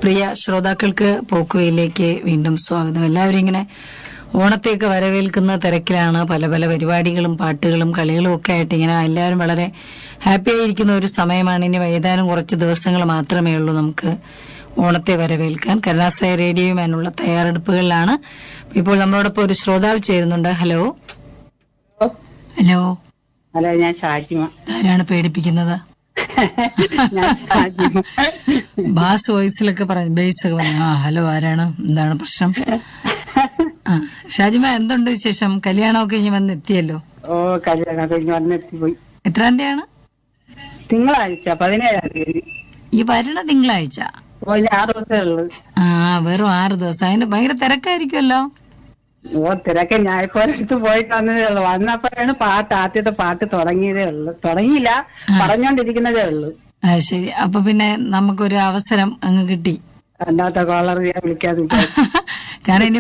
പ്രിയ ശ്രോതാക്കൾക്ക് പോക്കുവയിലേക്ക് വീണ്ടും സ്വാഗതം എല്ലാവരും ഇങ്ങനെ ഓണത്തെയൊക്കെ വരവേൽക്കുന്ന തിരക്കിലാണ് പല പല പരിപാടികളും പാട്ടുകളും കളികളും ഒക്കെ ആയിട്ട് ഇങ്ങനെ എല്ലാവരും വളരെ ഹാപ്പി ആയിരിക്കുന്ന ഒരു സമയമാണ് ഇനി ഏതാനും കുറച്ച് ദിവസങ്ങൾ മാത്രമേ ഉള്ളൂ നമുക്ക് ഓണത്തെ വരവേൽക്കാൻ കരുണാസായ റേഡിയോയുമാനുള്ള തയ്യാറെടുപ്പുകളിലാണ് ഇപ്പോൾ നമ്മളോടൊപ്പം ഒരു ശ്രോതാവ് ചേരുന്നുണ്ട് ഹലോ ഹലോ ഹലോ ഞാൻ ഷാജിമ ആരാണ് പേടിപ്പിക്കുന്നത് ഞാൻ ഷാജിമ ബാസ് വോയിസിലൊക്കെ പറഞ്ഞു ബേസ് ഒക്കെ പറഞ്ഞു ആ ഹലോ ആരാണ് എന്താണ് പ്രശ്നം ആ ഷാജിമ എന്തുണ്ട് വിശേഷം കല്യാണമൊക്കെ ഇനി വന്ന് എത്തിയല്ലോ ഓ കല്യാണം കഴിഞ്ഞ് വന്നെത്തിപ്പോയി എത്രാം തീയതിയാണ് തിങ്കളാഴ്ച പതിനേഴാം തീയതി ഈ വരണ തിങ്കളാഴ്ച ഓ ഇനി ആറ് ദിവസമേ ഉള്ളു ആ വെറും ആറ് ദിവസം അതിന് ഭയങ്കര തിരക്കായിരിക്കുമല്ലോ ഓ തിരക്കെ ഞാൻ ഇപ്പൊ ഒരിടത്ത് പോയിട്ട് വന്നതേ ഉള്ളു വന്നപ്പോഴാണ് പാട്ട് ആദ്യത്തെ പാട്ട് തുടങ്ങിയതേ ഉള്ളു തുടങ്ങിയില്ല പറഞ്ഞോണ്ടിരിക്കുന്നതേ ഉള്ളു ആ ശരി അപ്പൊ പിന്നെ നമുക്കൊരു അവസരം അങ്ങ് കിട്ടി രണ്ടാമത്തെ കോളർ ഞാൻ വിളിക്കാതെ കാരണം ഇനി